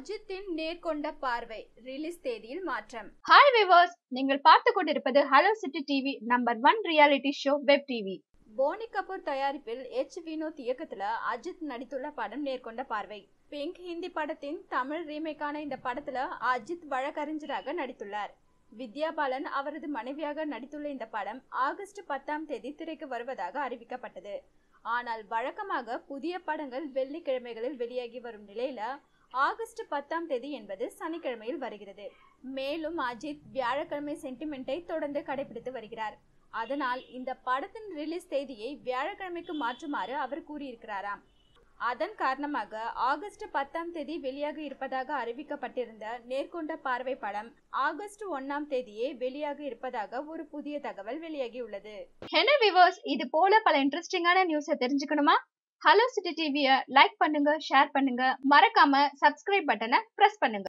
அஜித்தின் நேர்கொண்ட பார்வை ரிலீஸ் தேதியில் மாற்றம் ஹாய் விவர்ஸ் நீங்கள் பார்த்து கொண்டிருப்பது hello city TV number one reality show web TV Boney Kapoor தயாரிப்பில் எச் வினோத் இயக்கத்துல அஜித் நடித்துள்ள படம் நேர்கொண்ட பார்வை பிங்க் ஹிந்தி படத்தின் தமிழ் ரீமேக்கான இந்த படத்துல அஜித் வழக்கறிஞராக நடித்துள்ளார் வித்யா பாலன் அவரது மனைவியாக நடித்துள்ள இந்த படம் ஆகஸ்ட் பத்தாம் தேதி திரைக்கு வருவதாக அறிவிக்கப்பட்டது ஆனால் வழக்கமாக புதிய படங்கள் வெள்ளிக்கிழமைகளில் வெளியாகி வரும் நிலையில ஆகஸ்ட் பத்தாம் தேதி என்பது சனிக்கிழமையில் வருகிறது மேலும் அஜித் வியாழக்கிழமை சென்டிமெண்ட்டை தொடர்ந்து கடைபிடித்து வருகிறார் அதனால் இந்த படத்தின் ரிலீஸ் தேதியை வியாழக்கிழமைக்கு மாற்றுமாறு அவர் கூறியிருக்கிறாராம் அதன் காரணமாக ஆகஸ்ட் பத்தாம் தேதி வெளியாக இருப்பதாக அறிவிக்கப்பட்டிருந்த நேர்கொண்ட பார்வை படம் ஆகஸ்ட் ஒன்னாம் தேதியே வெளியாக இருப்பதாக ஒரு புதிய தகவல் வெளியாகியுள்ளது என்ன விவர்ஸ் இது போல பல இன்ட்ரெஸ்டிங்கான நியூஸை தெரிஞ்சுக்கணுமா ஹலோ சிட்டி டிவியை லைக் பண்ணுங்க ஷேர் பண்ணுங்க மறக்காம சப்ஸ்கிரைப் பட்டனை பிரஸ் பண்ணுங்க